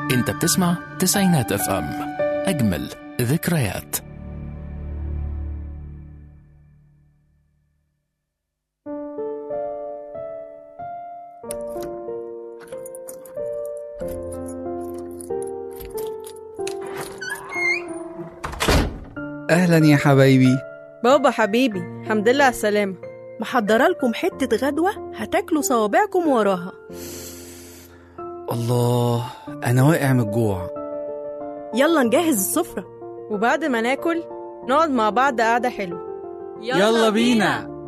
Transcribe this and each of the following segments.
انت بتسمع تسعينات اف ام اجمل ذكريات أهلا يا حبايبي بابا حبيبي الحمد لله على السلامة محضرة لكم حتة غدوة هتاكلوا صوابعكم وراها الله أنا واقع من الجوع يلا نجهز السفرة وبعد ما ناكل نقعد مع بعض قعدة حلوة يلا بينا.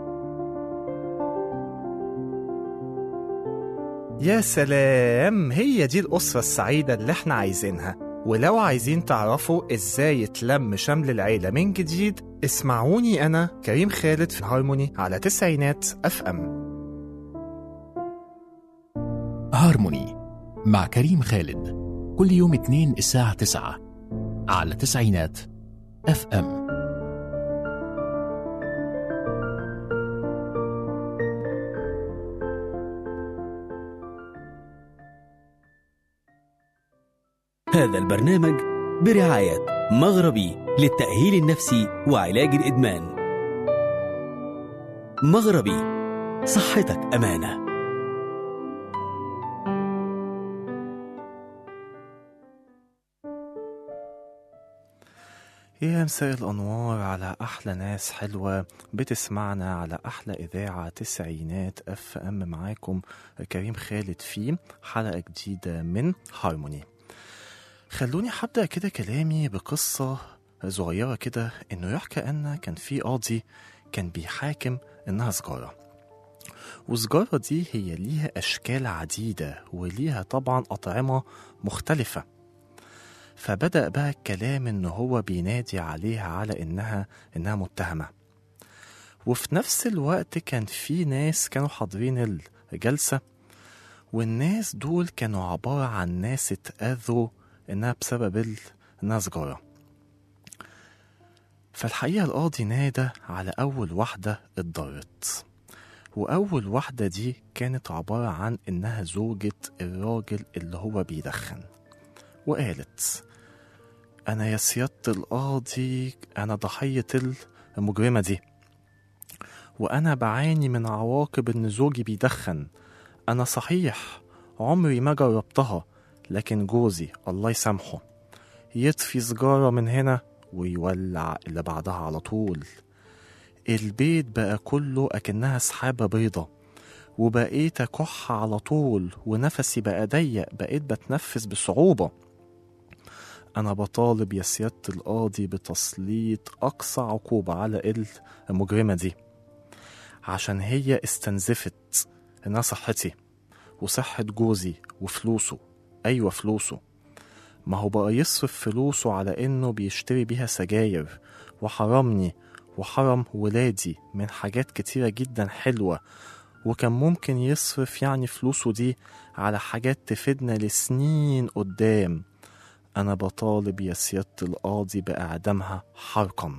يا سلام هي دي الأسرة السعيدة اللي احنا عايزينها ولو عايزين تعرفوا ازاي يتلم شمل العيلة من جديد اسمعوني أنا كريم خالد في هارموني على تسعينات أف أم هارموني مع كريم خالد كل يوم اثنين الساعة تسعة على تسعينات اف ام هذا البرنامج برعاية مغربي للتأهيل النفسي وعلاج الإدمان. مغربي صحتك أمانة. يا مساء الأنوار على أحلى ناس حلوة بتسمعنا على أحلى إذاعة تسعينات أف أم معاكم كريم خالد في حلقة جديدة من هارموني خلوني هبدأ كده كلامي بقصة صغيرة كده إنه يحكى أن كان في قاضي كان بيحاكم إنها سجارة والسجارة دي هي ليها أشكال عديدة وليها طبعا أطعمة مختلفة فبدأ بقى الكلام إن هو بينادي عليها على إنها إنها متهمة وفي نفس الوقت كان في ناس كانوا حاضرين الجلسة والناس دول كانوا عبارة عن ناس اتأذوا إنها بسبب ال- إنها سجارة فالحقيقة القاضي نادى على أول واحدة اتضرت وأول واحدة دي كانت عبارة عن إنها زوجة الراجل اللي هو بيدخن وقالت أنا يا سيادة القاضي أنا ضحية المجرمة دي وأنا بعاني من عواقب إن زوجي بيدخن أنا صحيح عمري ما جربتها لكن جوزي الله يسامحه يطفي سجارة من هنا ويولع اللي بعدها على طول البيت بقى كله أكنها سحابة بيضة وبقيت أكح على طول ونفسي بقى ضيق بقيت بتنفس بصعوبة أنا بطالب يا سيادة القاضي بتسليط أقصى عقوبة على المجرمة دي عشان هي استنزفت إنها صحتي وصحة جوزي وفلوسه أيوة فلوسه ما هو بقى يصرف فلوسه على إنه بيشتري بيها سجاير وحرمني وحرم ولادي من حاجات كتيرة جدا حلوة وكان ممكن يصرف يعني فلوسه دي على حاجات تفيدنا لسنين قدام أنا بطالب يا سيادة القاضي بإعدامها حرقا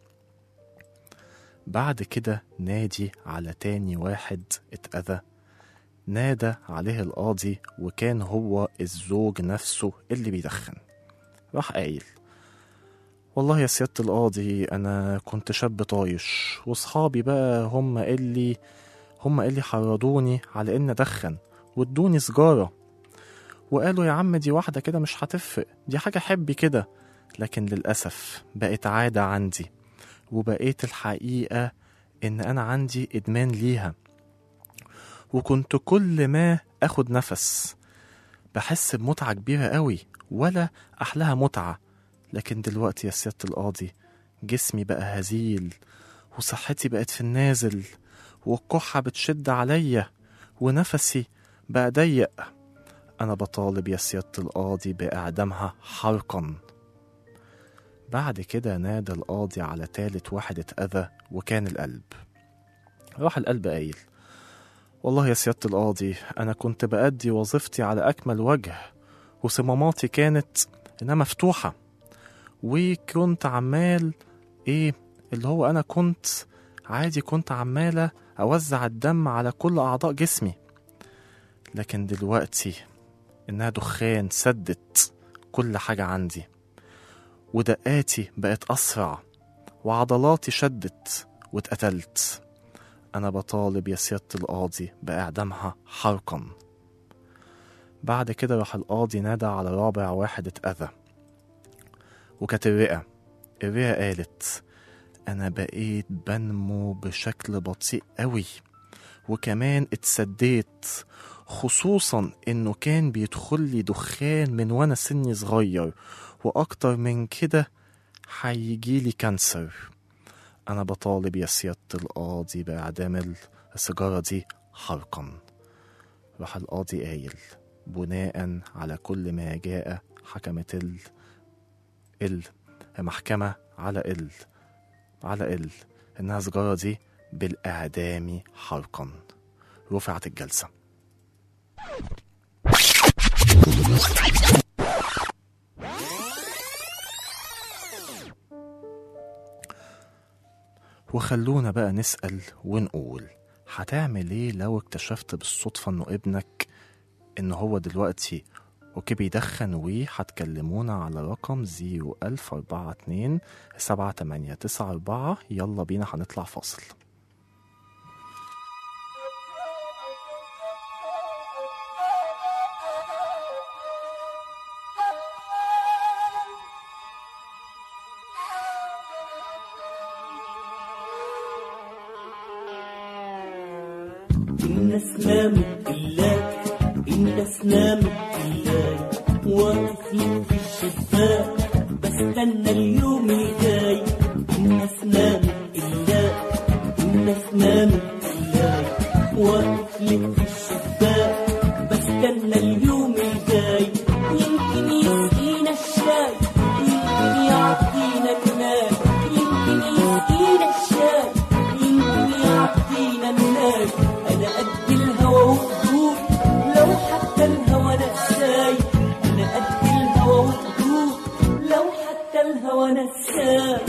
بعد كده نادي على تاني واحد اتأذى نادى عليه القاضي وكان هو الزوج نفسه اللي بيدخن راح قايل والله يا سيادة القاضي أنا كنت شاب طايش وصحابي بقى هم اللي هم اللي حرضوني على إن أدخن وادوني سجارة وقالوا يا عم دي واحدة كده مش هتفرق دي حاجة حبي كده لكن للأسف بقت عادة عندي وبقيت الحقيقة إن أنا عندي إدمان ليها وكنت كل ما أخد نفس بحس بمتعة كبيرة قوي ولا أحلاها متعة لكن دلوقتي يا سيادة القاضي جسمي بقى هزيل وصحتي بقت في النازل والكحة بتشد عليا ونفسي بقى ضيق أنا بطالب يا سيادة القاضي بإعدامها حرقا بعد كده نادى القاضي على تالت واحد اتأذى وكان القلب راح القلب قايل والله يا سيادة القاضي أنا كنت بأدي وظيفتي على أكمل وجه وصماماتي كانت إنها مفتوحة وكنت عمال إيه اللي هو أنا كنت عادي كنت عمالة أوزع الدم على كل أعضاء جسمي لكن دلوقتي إنها دخان سدت كل حاجة عندي ودقاتي بقت أسرع وعضلاتي شدت واتقتلت أنا بطالب يا سيادة القاضي بإعدامها حرقا بعد كده راح القاضي نادى على رابع واحد اتأذى وكانت الرئة الرئة قالت أنا بقيت بنمو بشكل بطيء قوي وكمان اتسديت خصوصا إنه كان بيدخل لي دخان من وأنا سني صغير وأكتر من كده هيجيلي كانسر أنا بطالب يا سيادة القاضي بإعدام السيجارة دي حرقا راح القاضي قايل بناء على كل ما جاء حكمت ال ال المحكمة على ال على ال إنها السيجارة دي بالإعدام حرقا رفعت الجلسة وخلونا بقى نسأل ونقول هتعمل ايه لو اكتشفت بالصدفة انه ابنك ان هو دلوقتي اوكي بيدخن وي هتكلمونا على رقم زيرو ألف أربعة اتنين سبعة تمانية تسعة أربعة يلا بينا هنطلع فاصل الناس نامت بالله الناس نامت بالله واقف لك في الشباك بستنى اليوم الجاي الناس نامت بالله الناس نامت بالله واقف لك في الشباك بستنى اليوم الجاي يمكن يسقينا الشاي يمكن يعطينا الماء يمكن يسقينا الشاي يمكن يعطينا الماء انا قد الهوى وخدود لو حتى الهوى نساي انا قد الهوى وخدود لو حتى الهوى نساي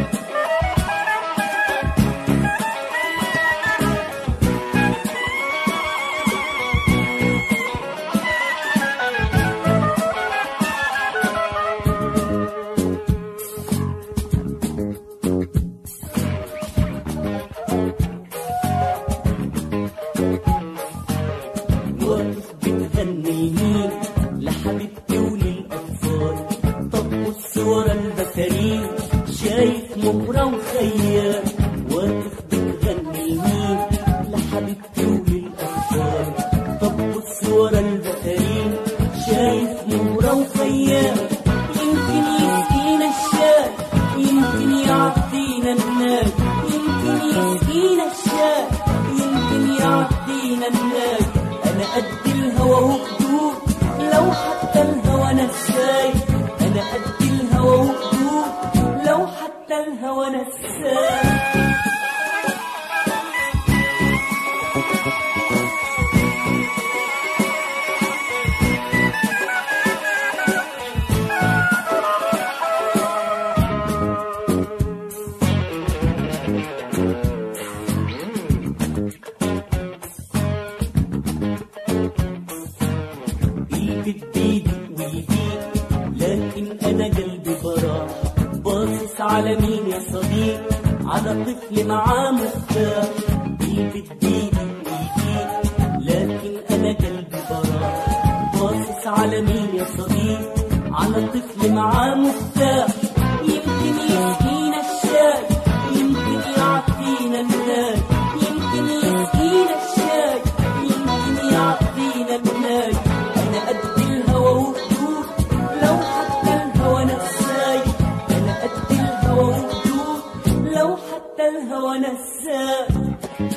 واقف بتغني لمين لحبيبتي وللأطفال طب بص ورا البكارين شايف مغرى وخيال واقف بتغني لمين لحبيبتي وللأطفال طب بص ورا البكارين شايف مغرى وخيال يمكن يسقينا الشاي يمكن يعطينا الناي يمكن يسقينا الشاي يمكن يعطينا الناي انا قد الهوى وخدود لو حتى الهوى نساي انا قد الهوى وخدود لو حتى الهوى نساي ايدك بايدي وايديك لكن انا قلبي براح باصص على مين يا صديق على طفل معاه مفتاح ايدك بايدي وايديك لكن انا قلبي براح باصص على مين يا صديق على طفل معاه مفتاح يمكن يسقينا الشاي يمكن يعطينا الناي يمكن يسقينا الشاي يمكن يعطينا الناي انا قد الهوى وخدود لو حتى الهوى نساي انا قد الهوى وخدود لو حتى الهوى نساي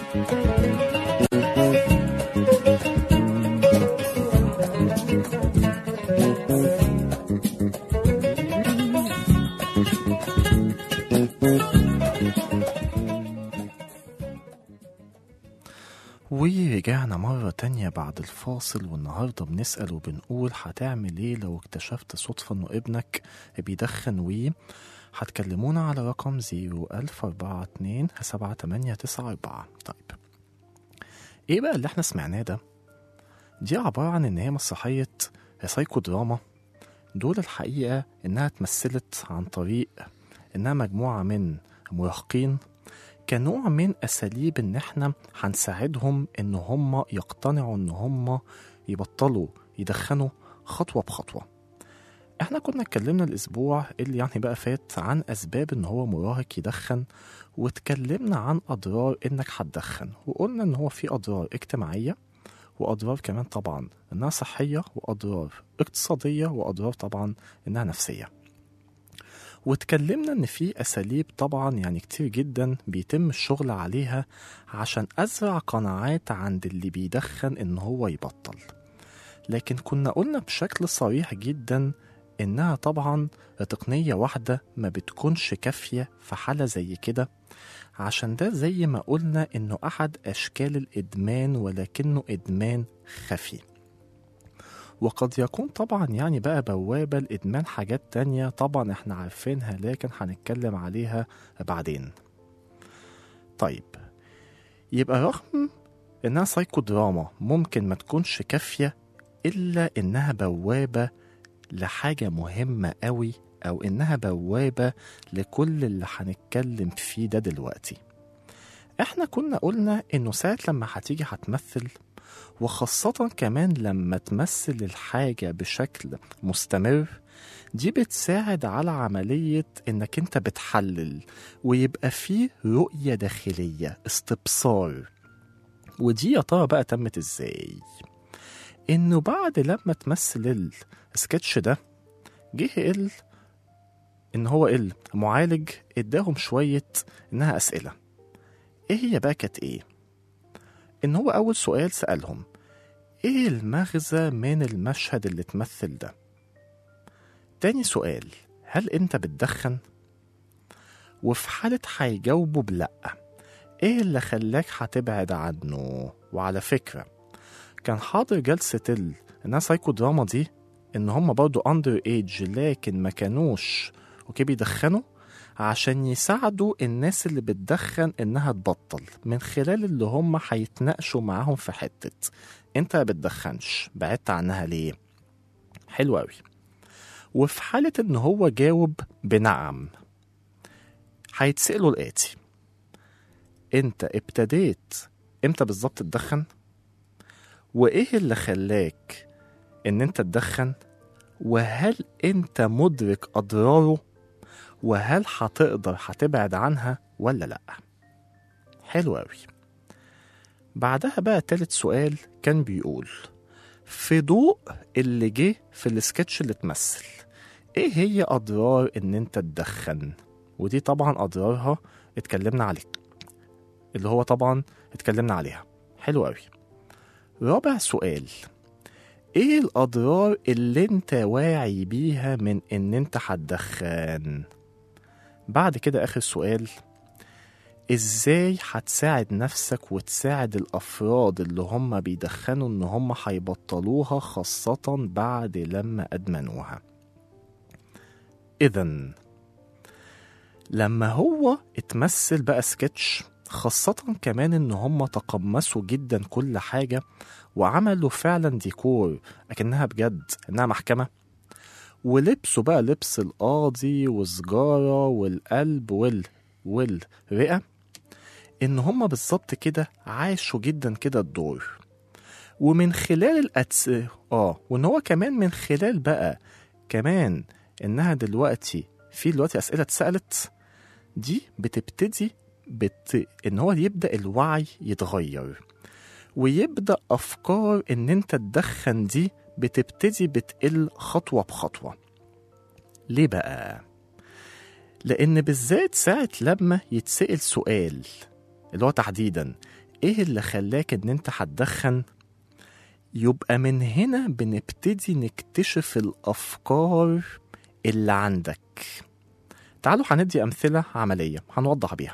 ورجعنا مرة تانية بعد الفاصل والنهاردة بنسأل وبنقول هتعمل ايه لو اكتشفت صدفة انه ابنك بيدخن وي هتكلمونا على رقم زيرو ألف أربعة اتنين سبعة تمانية تسعة أربعة طيب ايه بقى اللي احنا سمعناه ده دي عبارة عن ان هي مسرحية هي سايكو دراما دول الحقيقة إنها اتمثلت عن طريق إنها مجموعة من مراهقين كنوع من أساليب إن إحنا هنساعدهم إن هم يقتنعوا إن هم يبطلوا يدخنوا خطوة بخطوة احنا كنا اتكلمنا الاسبوع اللي يعني بقى فات عن اسباب ان هو مراهق يدخن واتكلمنا عن اضرار انك هتدخن وقلنا ان هو في اضرار اجتماعيه واضرار كمان طبعا انها صحيه واضرار اقتصاديه واضرار طبعا انها نفسيه واتكلمنا ان في اساليب طبعا يعني كتير جدا بيتم الشغل عليها عشان ازرع قناعات عند اللي بيدخن ان هو يبطل لكن كنا قلنا بشكل صريح جدا انها طبعا تقنية واحدة ما بتكونش كافية في حالة زي كده عشان ده زي ما قلنا انه احد اشكال الادمان ولكنه ادمان خفي وقد يكون طبعا يعني بقى بوابة لإدمان حاجات تانية طبعا احنا عارفينها لكن هنتكلم عليها بعدين طيب يبقى رغم انها سايكو دراما ممكن ما تكونش كافية إلا إنها بوابة لحاجة مهمة قوي أو إنها بوابة لكل اللي هنتكلم فيه ده دلوقتي إحنا كنا قلنا إنه ساعة لما هتيجي هتمثل وخاصة كمان لما تمثل الحاجة بشكل مستمر دي بتساعد على عملية إنك أنت بتحلل ويبقى فيه رؤية داخلية استبصار ودي يا ترى بقى تمت إزاي؟ إنه بعد لما تمثل السكتش ده جه ال إن هو المعالج إداهم شوية إنها أسئلة إيه هي بقى كانت إيه؟ إن هو أول سؤال سألهم إيه المغزى من المشهد اللي تمثل ده؟ تاني سؤال هل أنت بتدخن؟ وفي حالة هيجاوبوا بلأ إيه اللي خلاك هتبعد عنه؟ وعلى فكرة كان حاضر جلسة ال إنها سايكو دراما دي إن هم برضو أندر إيج لكن ما كانوش أوكي بيدخنوا عشان يساعدوا الناس اللي بتدخن إنها تبطل من خلال اللي هم هيتناقشوا معاهم في حتة أنت ما بتدخنش بعدت عنها ليه؟ حلو أوي وفي حالة إن هو جاوب بنعم هيتسألوا الآتي أنت ابتديت إمتى بالظبط تدخن؟ وإيه اللي خلاك إن أنت تدخن؟ وهل أنت مدرك أضراره؟ وهل هتقدر هتبعد عنها ولا لأ؟ حلو أوي بعدها بقى تالت سؤال كان بيقول في ضوء اللي جه في السكتش اللي اتمثل ايه هي اضرار ان انت تدخن ودي طبعا اضرارها اتكلمنا عليه اللي هو طبعا اتكلمنا عليها حلو قوي رابع سؤال ايه الاضرار اللي انت واعي بيها من ان انت هتدخن بعد كده اخر سؤال ازاي هتساعد نفسك وتساعد الافراد اللي هم بيدخنوا ان هم هيبطلوها خاصة بعد لما ادمنوها اذا لما هو اتمثل بقى سكتش خاصة كمان ان هم تقمصوا جدا كل حاجة وعملوا فعلا ديكور اكنها بجد انها محكمة ولبسوا بقى لبس القاضي والسجارة والقلب وال والرئة ان هم بالظبط كده عاشوا جدا كده الدور ومن خلال الأتس اه وان هو كمان من خلال بقى كمان انها دلوقتي في دلوقتي اسئله اتسالت دي بتبتدي بت... ان هو يبدا الوعي يتغير ويبدا افكار ان انت تدخن دي بتبتدي بتقل خطوه بخطوه ليه بقى لان بالذات ساعه لما يتسال سؤال اللي هو تحديدا ايه اللي خلاك ان انت هتدخن يبقى من هنا بنبتدي نكتشف الافكار اللي عندك تعالوا هندي امثله عمليه هنوضح بيها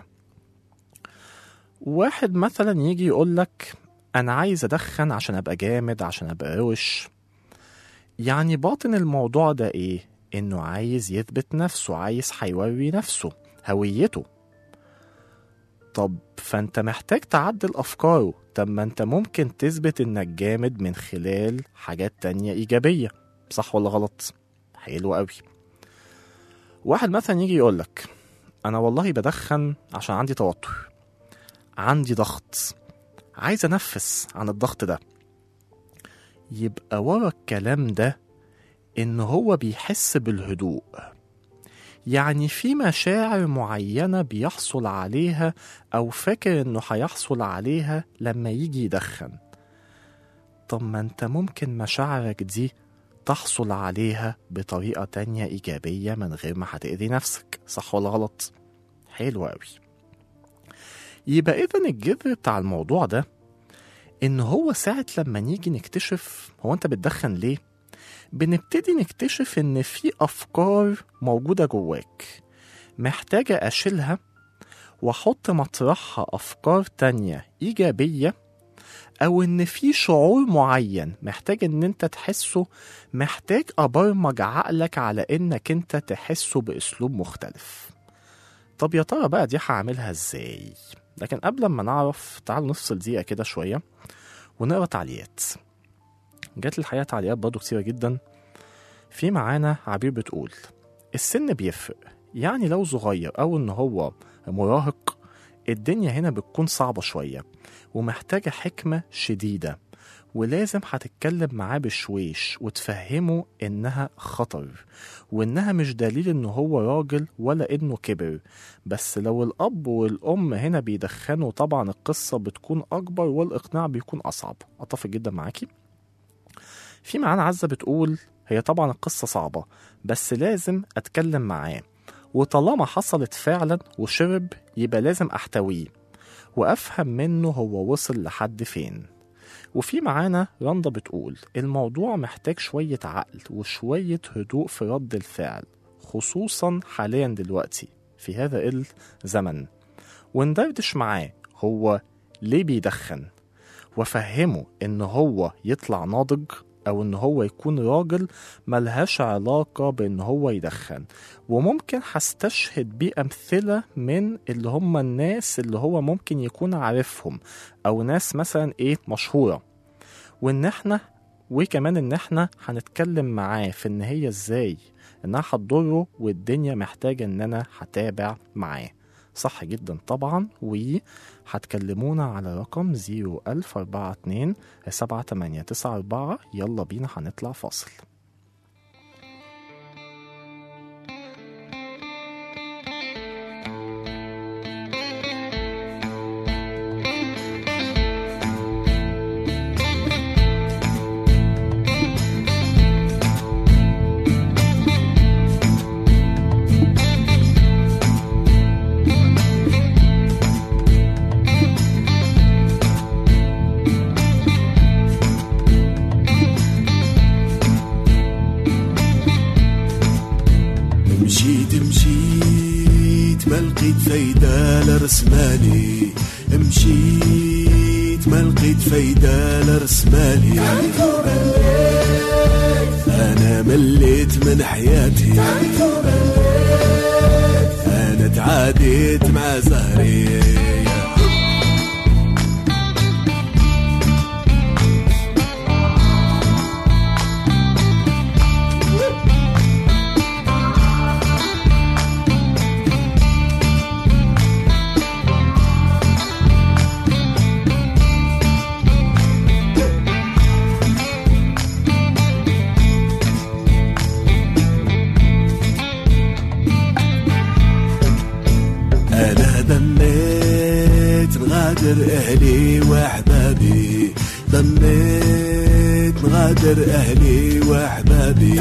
واحد مثلا يجي يقول لك انا عايز ادخن عشان ابقى جامد عشان ابقى روش يعني باطن الموضوع ده ايه انه عايز يثبت نفسه عايز هيوري نفسه هويته طب فانت محتاج تعدل افكاره طب ما انت ممكن تثبت انك جامد من خلال حاجات تانية ايجابية صح ولا غلط حلو قوي واحد مثلا يجي يقولك انا والله بدخن عشان عندي توتر عندي ضغط عايز انفس عن الضغط ده يبقى ورا الكلام ده ان هو بيحس بالهدوء يعني في مشاعر معينة بيحصل عليها أو فاكر إنه هيحصل عليها لما يجي يدخن طب ما أنت ممكن مشاعرك دي تحصل عليها بطريقة تانية إيجابية من غير ما هتأذي نفسك صح ولا غلط؟ حلو أوي يبقى إذا الجذر بتاع الموضوع ده إن هو ساعة لما نيجي نكتشف هو أنت بتدخن ليه؟ بنبتدي نكتشف إن في أفكار موجودة جواك محتاجة أشيلها وأحط مطرحها أفكار تانية إيجابية أو إن في شعور معين محتاج إن أنت تحسه محتاج أبرمج عقلك على إنك أنت تحسه بأسلوب مختلف طب يا ترى بقى دي هعملها إزاي؟ لكن قبل ما نعرف تعالوا نفصل دقيقة كده شوية ونقرا تعليقات جات لي الحقيقة تعليقات برضه كتيرة جدا في معانا عبير بتقول السن بيفرق يعني لو صغير أو إن هو مراهق الدنيا هنا بتكون صعبة شوية ومحتاجة حكمة شديدة ولازم هتتكلم معاه بشويش وتفهمه إنها خطر وإنها مش دليل إنه هو راجل ولا إنه كبر بس لو الأب والأم هنا بيدخنوا طبعا القصة بتكون أكبر والإقناع بيكون أصعب أتفق جدا معاكي في معانا عزة بتقول هي طبعا القصة صعبة بس لازم أتكلم معاه وطالما حصلت فعلا وشرب يبقى لازم أحتويه وأفهم منه هو وصل لحد فين وفي معانا رندا بتقول الموضوع محتاج شوية عقل وشوية هدوء في رد الفعل خصوصا حاليا دلوقتي في هذا الزمن وندردش معاه هو ليه بيدخن وافهمه ان هو يطلع ناضج او ان هو يكون راجل ملهاش علاقة بان هو يدخن وممكن هستشهد بيه امثلة من اللي هم الناس اللي هو ممكن يكون عارفهم او ناس مثلا ايه مشهورة وان احنا وكمان ان احنا هنتكلم معاه في ان هي ازاي انها هتضره والدنيا محتاجة ان انا هتابع معاه صح جدا طبعا وهتكلمونا على رقم 01042 7894 يلا بينا هنطلع فاصل مشيت مشيت ما لقيت فايدة لرسمالي مشيت ما لقيت فايدة لرسمالي أنا مليت من حياتي أنا تعاديت مع زهري أنا ضنيت نغادر أهلي وأحبابي ضنيت نغادر أهلي وأحبابي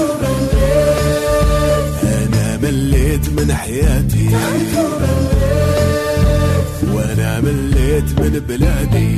أنا مليت من حياتي وأنا مليت من بلادي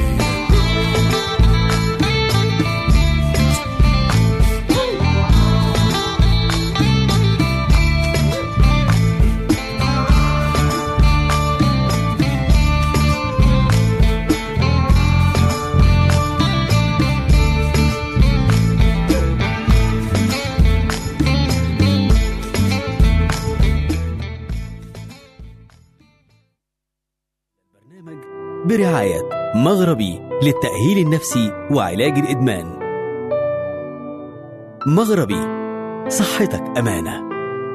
برنامج برعاية مغربي للتأهيل النفسي وعلاج الإدمان مغربي صحتك أمانة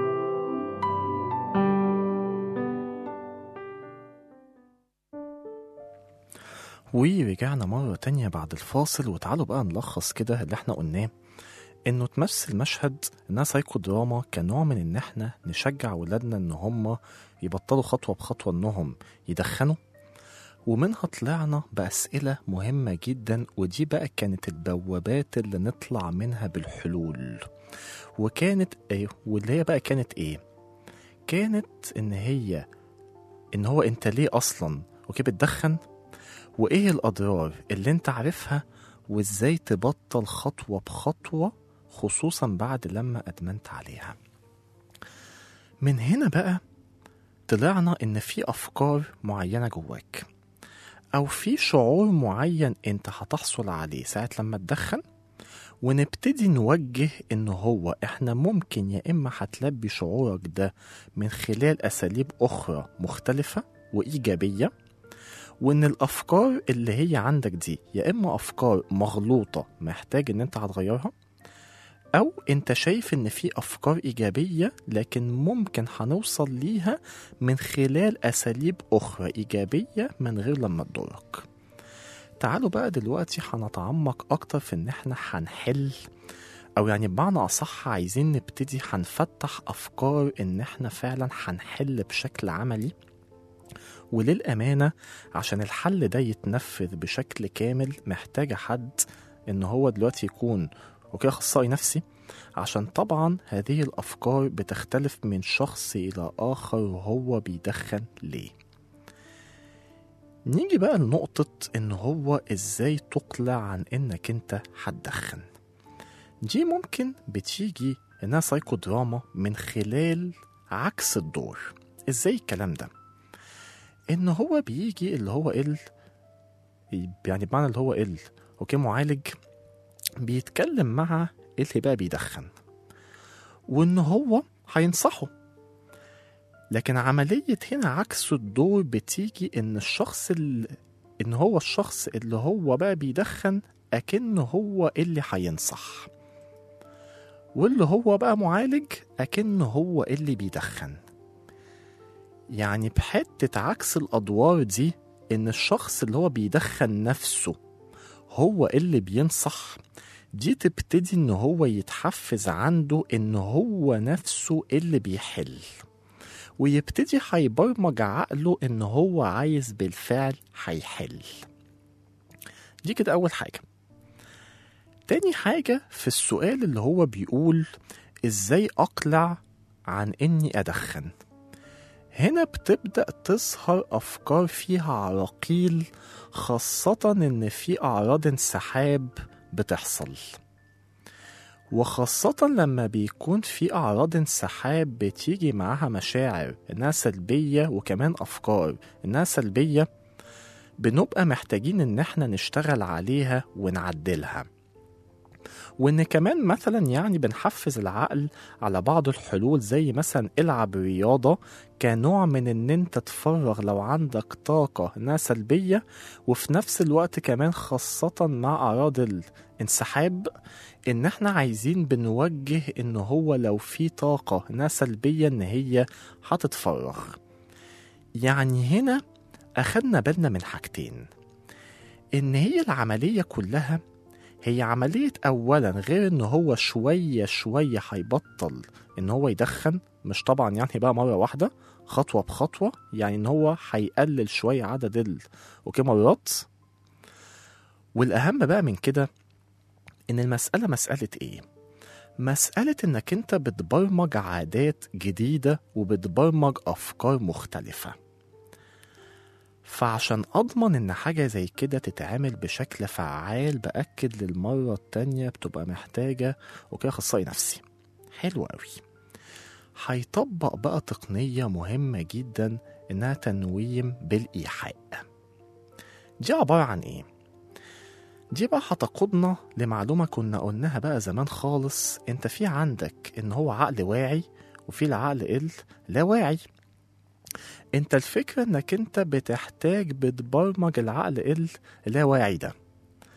ورجعنا مرة تانية بعد الفاصل وتعالوا بقى نلخص كده اللي احنا قلناه انه تمثل مشهد انها سايكو دراما كنوع من ان احنا نشجع ولادنا ان هم يبطلوا خطوة بخطوة انهم يدخنوا ومنها طلعنا بأسئلة مهمة جدا ودي بقى كانت البوابات اللي نطلع منها بالحلول وكانت ايه واللي هي بقى كانت ايه كانت ان هي ان هو انت ليه اصلا اوكي بتدخن وايه الاضرار اللي انت عارفها وازاي تبطل خطوة بخطوة خصوصا بعد لما ادمنت عليها من هنا بقى طلعنا ان في افكار معينة جواك او في شعور معين انت هتحصل عليه ساعة لما تدخن ونبتدي نوجه ان هو احنا ممكن يا اما هتلبي شعورك ده من خلال اساليب اخرى مختلفة وايجابية وان الافكار اللي هي عندك دي يا اما افكار مغلوطة محتاج ان انت هتغيرها او انت شايف ان في افكار ايجابية لكن ممكن هنوصل ليها من خلال اساليب اخرى ايجابية من غير لما تضرك تعالوا بقى دلوقتي هنتعمق اكتر في ان احنا هنحل او يعني بمعنى اصح عايزين نبتدي هنفتح افكار ان احنا فعلا هنحل بشكل عملي وللامانه عشان الحل ده يتنفذ بشكل كامل محتاجه حد ان هو دلوقتي يكون اوكي اخصائي نفسي عشان طبعا هذه الافكار بتختلف من شخص الى اخر وهو بيدخن ليه نيجي بقى لنقطة إن هو إزاي تقلع عن إنك أنت هتدخن دي ممكن بتيجي إنها سايكو دراما من خلال عكس الدور إزاي الكلام ده إن هو بيجي اللي هو ال يعني بمعنى اللي هو ال أوكي معالج بيتكلم مع اللي بقى بيدخن وإن هو هينصحه لكن عملية هنا عكس الدور بتيجي إن الشخص اللي إن هو الشخص اللي هو بقى بيدخن أكنه هو اللي هينصح واللي هو بقى معالج أكنه هو اللي بيدخن يعني بحتة عكس الأدوار دي إن الشخص اللي هو بيدخن نفسه هو اللي بينصح دي تبتدي إن هو يتحفز عنده إن هو نفسه اللي بيحل ويبتدي هيبرمج عقله ان هو عايز بالفعل هيحل دي كده اول حاجه تاني حاجه في السؤال اللي هو بيقول ازاي اقلع عن اني ادخن هنا بتبدا تظهر افكار فيها عراقيل خاصه ان في اعراض انسحاب بتحصل وخاصة لما بيكون في أعراض انسحاب بتيجي معاها مشاعر إنها سلبية وكمان أفكار إنها سلبية بنبقى محتاجين إن احنا نشتغل عليها ونعدلها وإن كمان مثلا يعني بنحفز العقل على بعض الحلول زي مثلا العب رياضة كنوع من إن أنت تفرغ لو عندك طاقة إنها سلبية وفي نفس الوقت كمان خاصة مع أعراض الانسحاب ان احنا عايزين بنوجه ان هو لو في طاقة انها سلبية ان هي هتتفرغ يعني هنا اخدنا بالنا من حاجتين ان هي العملية كلها هي عملية اولا غير ان هو شوية شوية هيبطل ان هو يدخن مش طبعا يعني بقى مرة واحدة خطوة بخطوة يعني ان هو هيقلل شوية عدد ال اوكي مرات والاهم بقى من كده ان المسألة مسألة ايه؟ مسألة انك انت بتبرمج عادات جديدة وبتبرمج افكار مختلفة فعشان اضمن ان حاجة زي كده تتعامل بشكل فعال بأكد للمرة التانية بتبقى محتاجة اوكي اخصائي نفسي حلو قوي هيطبق بقى تقنية مهمة جدا انها تنويم بالايحاء دي عبارة عن ايه؟ دي بقى هتقودنا لمعلومة كنا قلناها بقى زمان خالص انت في عندك ان هو عقل واعي وفي العقل اللا واعي انت الفكرة انك انت بتحتاج بتبرمج العقل اللا واعي ده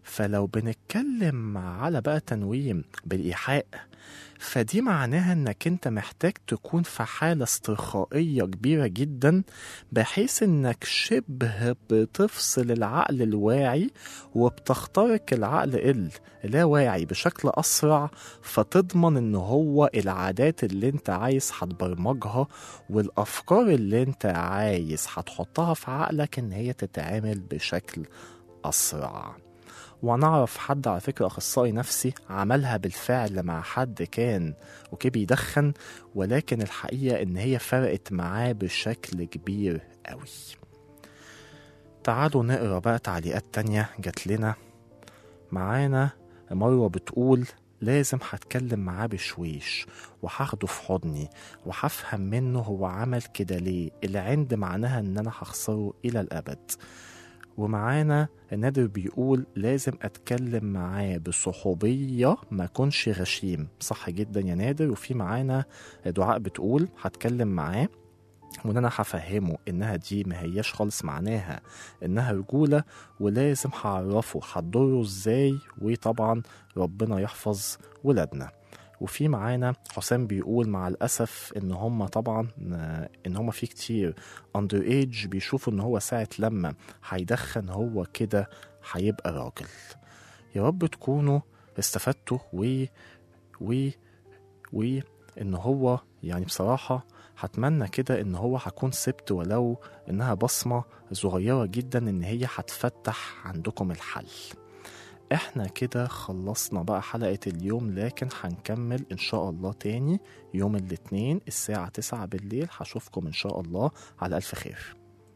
فلو بنتكلم على بقى تنويم بالإيحاء فدي معناها انك انت محتاج تكون في حالة استرخائية كبيرة جدا بحيث انك شبه بتفصل العقل الواعي وبتخترق العقل اللاواعي بشكل اسرع فتضمن ان هو العادات اللي انت عايز هتبرمجها والافكار اللي انت عايز هتحطها في عقلك ان هي تتعامل بشكل اسرع ونعرف حد على فكرة أخصائي نفسي عملها بالفعل مع حد كان وكي بيدخن ولكن الحقيقة إن هي فرقت معاه بشكل كبير قوي تعالوا نقرا بقى تعليقات تانية جات لنا معانا مروة بتقول لازم هتكلم معاه بشويش وهاخده في حضني وهفهم منه هو عمل كده ليه العند معناها ان انا هخسره الى الابد ومعانا نادر بيقول لازم اتكلم معاه بصحوبيه ما كنش غشيم صح جدا يا نادر وفي معانا دعاء بتقول هتكلم معاه وان انا هفهمه انها دي ما هياش خالص معناها انها رجوله ولازم هعرفه هتضره ازاي وطبعا ربنا يحفظ ولادنا وفي معانا حسام بيقول مع الاسف ان هم طبعا ان هم في كتير اندر ايج بيشوفوا ان هو ساعه لما هيدخن هو كده هيبقى راجل يا رب تكونوا استفدتوا و و و ان هو يعني بصراحه هتمنى كده ان هو هكون سبت ولو انها بصمه صغيره جدا ان هي هتفتح عندكم الحل احنا كده خلصنا بقى حلقة اليوم لكن هنكمل ان شاء الله تاني يوم الاثنين الساعة 9 بالليل هشوفكم ان شاء الله على الف خير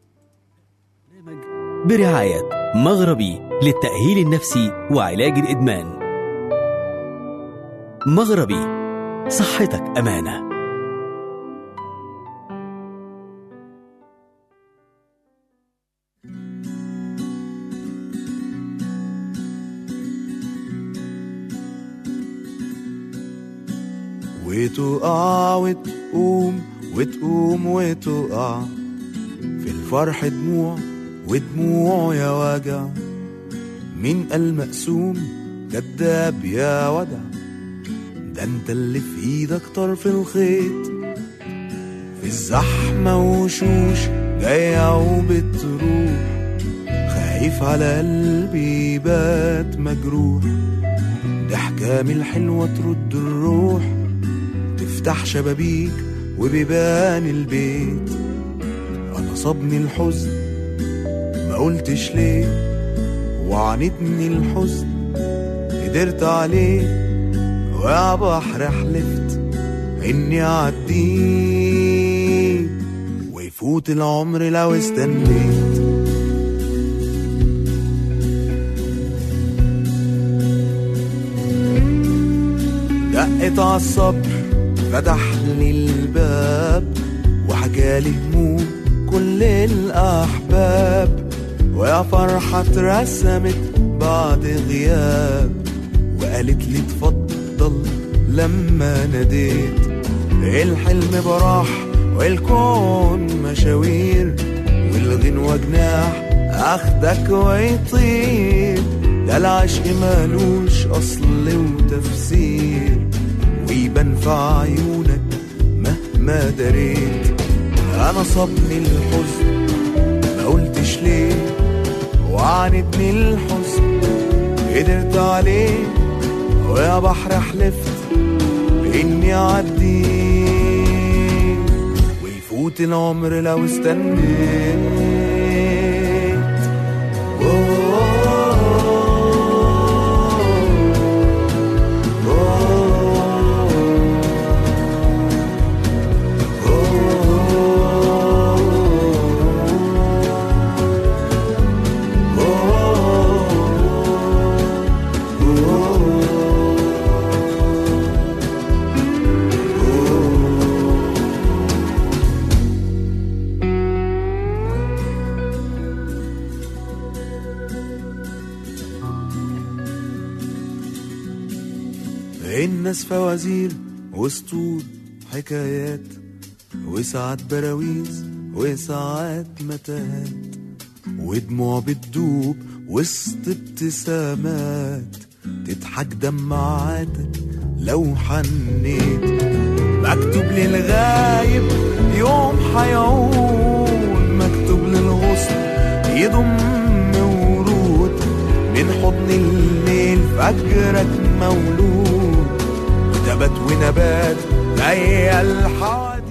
برعاية مغربي للتأهيل النفسي وعلاج الإدمان مغربي صحتك أمانة وتقع وتقوم وتقوم وتقع في الفرح دموع ودموع يا وجع مين قال مقسوم كداب يا ودع ده انت اللي في ايدك طرف الخيط في الزحمة وشوش جاية وبتروح خايف على قلبي يبات مجروح ضحكة من الحلوة ترد الروح تفتح شبابيك وبيبان البيت انا صابني الحزن ما قلتش ليه وعانتني الحزن قدرت عليه ويا بحر حلفت اني اعديه ويفوت العمر لو استنيت دقت عالصبر فتح لي الباب وحكالي هموم كل الأحباب ويا فرحة اترسمت بعد غياب وقالت لي اتفضل لما ناديت الحلم براح والكون مشاوير والغنوة جناح اخدك ويطير ده العشق مالوش اصل وتفسير ويبان في عيونك مهما دريت انا صابني الحزن ما قلتش ليه وعانتني الحزن قدرت عليه ويا بحر حلفت اني اعديه ويفوت العمر لو استنيت الناس فوازير وسطول حكايات وساعات براويز وساعات متاهات ودموع بتدوب وسط ابتسامات تضحك دمعاتك لو حنيت مكتوب للغايب يوم حيعود مكتوب للغصن يضم ورود من حضن الليل فجرك مولود نبات ونبات زي الحاد